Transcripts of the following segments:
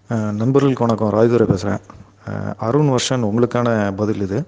அஹ் நண்பர்களுக்கு வணக்கம் ராஜதுரை பேசுகிறேன் அருண் வர்ஷன் உங்களுக்கான பதில் இது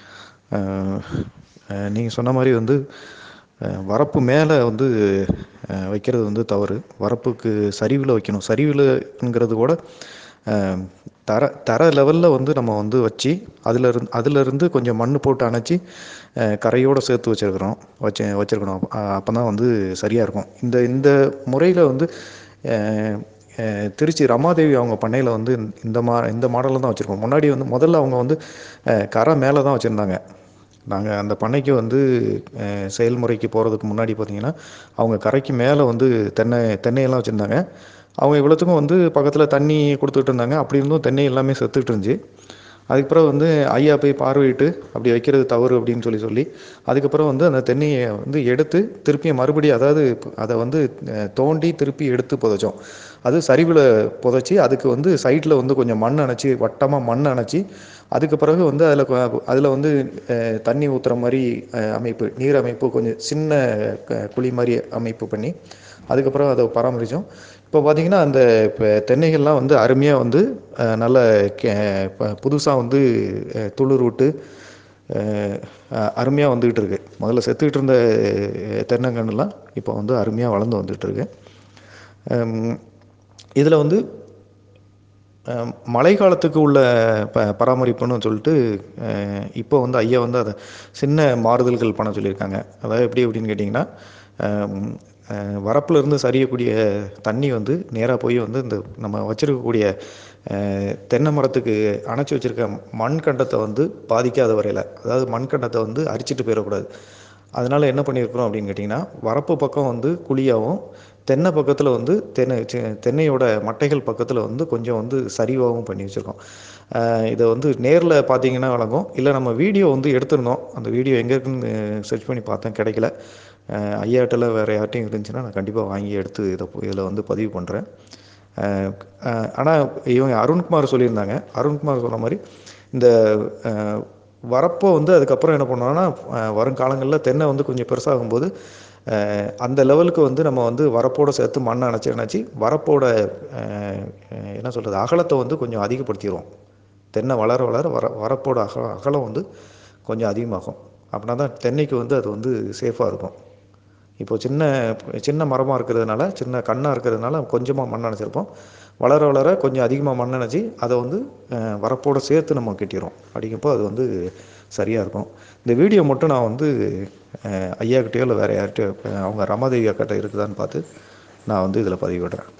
நீங்கள் சொன்ன மாதிரி வந்து அஹ் வரப்பு மேலே வந்து அஹ் வைக்கிறது வந்து தவறு வரப்புக்கு சரிவில் வைக்கணும் சரிவில்ங்கிறது கூட அஹ் தர தர லெவலில் வந்து நம்ம வந்து வச்சு அதில் இருந்து அதிலிருந்து கொஞ்சம் மண் போட்டு அணைச்சி அஹ் கரையோடு சேர்த்து வச்சுருக்குறோம் வச்சு வச்சுருக்கணும் அப்போ தான் வந்து சரியாக இருக்கும் இந்த இந்த முறையில் வந்து அஹ் அஹ் திருச்சி ரமாதேவி அவங்க பண்ணையில் வந்து இந்த மா இந்த மாடலில் தான் வச்சுருக்கோம் முன்னாடி வந்து முதல்ல அவங்க வந்து அஹ் கரை மேலே தான் வச்சுருந்தாங்க நாங்கள் அந்த பண்ணைக்கு வந்து அஹ் செயல்முறைக்கு போகிறதுக்கு முன்னாடி பார்த்தீங்கன்னா அவங்க கரைக்கு மேலே வந்து தென்னை தென்னையெல்லாம் வச்சுருந்தாங்க அவங்க இவ்வளோத்துக்கும் வந்து பக்கத்தில் தண்ணி கொடுத்துட்டு இருந்தாங்க அப்படி இருந்தும் தென்னை எல்லாமே செத்துட்டு இருந்துச்சு அதுக்கப்புறம் வந்து ஐயா போய் பார்வையிட்டு அப்படி வைக்கிறது தவறு அப்படின்னு சொல்லி சொல்லி அதுக்கப்புறம் வந்து அந்த தென்னையை வந்து எடுத்து திருப்பியும் மறுபடியும் அதாவது அதை வந்து அஹ், தோண்டி திருப்பி எடுத்து புதைச்சோம் அது சரிவில் புதைச்சி அதுக்கு வந்து சைடில் வந்து கொஞ்சம் மண் அணைச்சி வட்டமாக மண் அணைச்சி அதுக்கு பிறகு வந்து அதில் அதில் வந்து அஹ், தண்ணி ஊற்றுற மாதிரி அஹ், அமைப்பு நீர் அமைப்பு கொஞ்சம் சின்ன க- குழி மாதிரி அமைப்பு பண்ணி அதுக்கப்புறம் அதை பராமரித்தோம் இப்போ பார்த்தீங்கன்னா அந்த இப்போ தென்னைகள்லாம் வந்து அருமையாக வந்து அஹ், நல்ல புதுசாக வந்து அஹ், துளிர் விட்டு அருமையாக வந்துக்கிட்டு இருக்கு முதல்ல செத்துக்கிட்டு இருந்த அஹ், தென்னங்கன்றுலாம் இப்போ வந்து அருமையாக வளர்ந்து வந்துகிட்டு இருக்கு இதில் வந்து அஹ், மழை காலத்துக்கு உள்ள ப பராமரிப்புன்னு சொல்லிட்டு அஹ், இப்போ வந்து ஐயா வந்து அதை சின்ன மாறுதல்கள் பண்ண சொல்லியிருக்காங்க அதாவது எப்படி அப்படின்னு கேட்டிங்கன்னா அஹ், அஹ், வரப்புல இருந்து சரியக்கூடிய தண்ணி வந்து நேராக போய் வந்து இந்த நம்ம வச்சிருக்கக்கூடிய அஹ், தென்னை மரத்துக்கு அணைச்சி வச்சிருக்க மண் கண்டத்தை வந்து பாதிக்காத வரையில் அதாவது மண் கண்டத்தை வந்து அரிச்சிட்டு போயிடக்கூடாது அதனால என்ன பண்ணியிருக்கிறோம் அப்படின்னு கேட்டிங்கன்னா வரப்பு பக்கம் வந்து குழியாகவும் தென்னை பக்கத்தில் வந்து தென்னை சி- தென்னையோட மட்டைகள் பக்கத்தில் வந்து கொஞ்சம் வந்து சரிவாகவும் பண்ணி வச்சுருக்கோம் இதை வந்து நேரில் பார்த்தீங்கன்னா வழங்கும் இல்லை நம்ம வீடியோ வந்து எடுத்திருந்தோம் அந்த வீடியோ எங்கே இருக்குன்னு சர்ச் பண்ணி பார்த்தேன் கிடைக்கல அஹ் ஐயாட்டில் வேறு யார்ட்டையும் இருந்துச்சுன்னா நான் கண்டிப்பாக வாங்கி எடுத்து இதை இதில் வந்து பதிவு பண்ணுறேன் ஆனால் இவங்க அருண்குமார் சொல்லியிருந்தாங்க அருண்குமார் சொன்ன மாதிரி இந்த அஹ், வரப்போ வந்து அதுக்கப்புறம் என்ன பண்ணோம்னா அஹ், வருங்காலங்களில் தென்னை வந்து கொஞ்சம் பெருசாகும்போது அஹ், அந்த லெவலுக்கு வந்து நம்ம வந்து வரப்போட சேர்த்து மண்ணை அணைச்சி அணைச்சி வரப்போட அஹ், அஹ், என்ன சொல்கிறது அகலத்தை வந்து கொஞ்சம் அதிகப்படுத்திடுவோம் தென்னை வளர வளர வர வரப்போட அக அகலம் வந்து கொஞ்சம் அதிகமாகும் அப்படின்னா தான் தென்னைக்கு வந்து அது வந்து சேஃபாக இருக்கும் இப்போ சின்ன சின்ன மரமாக இருக்கிறதுனால சின்ன கண்ணாக இருக்கிறதுனால கொஞ்சமாக மண் அணைச்சிருப்போம் வளர வளர கொஞ்சம் அதிகமாக மண் அணைச்சி அதை வந்து அஹ், வரப்போட சேர்த்து நம்ம கட்டிடுறோம் அப்படிங்கப்போ அது வந்து சரியாக இருக்கும் இந்த வீடியோ மட்டும் நான் வந்து அஹ், ஐயாக்கிட்டேயோ இல்லை வேறு யார்கிட்டயோ அஹ், அவங்க ரமாதேவி அக்காட்ட இருக்குதான்னு பார்த்து நான் வந்து இதில் பதிவிடுறேன்